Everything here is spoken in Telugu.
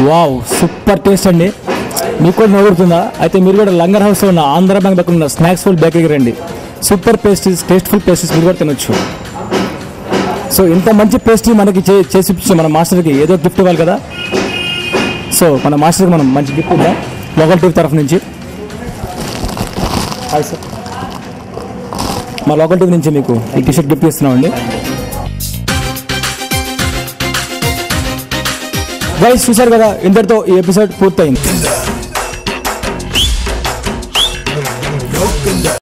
వావ్ సూపర్ టేస్ట్ అండి మీకు కూడా నవ్వుతుందా అయితే మీరు కూడా లంగర్ హౌస్లో ఉన్న ఆంధ్ర బ్యాంక్ దగ్గర ఉన్న స్నాక్స్ ఫుల్ బేకరీకి రండి సూపర్ పేస్ట్రీస్ టేస్ట్ఫుల్ పేస్ట్రీస్ మీరు కూడా తినొచ్చు సో ఇంత మంచి పేస్ట్రీ మనకి చే చేసి ఇప్పించిన మన మాస్టర్కి ఏదో గిఫ్ట్ ఇవ్వాలి కదా సో మన మాస్టర్కి మనం మంచి గిఫ్ట్ ఇద్దాం లోకల్ టీవీ తరఫు నుంచి హాయ్ సార్ మా లోకల్ టీవీ నుంచి మీకు ఈ టీ షర్ట్ గిఫ్ట్ ఇస్తున్నామండి గైస్ చూశారు కదా ఇంతటితో ఈ ఎపిసోడ్ పూర్తయింది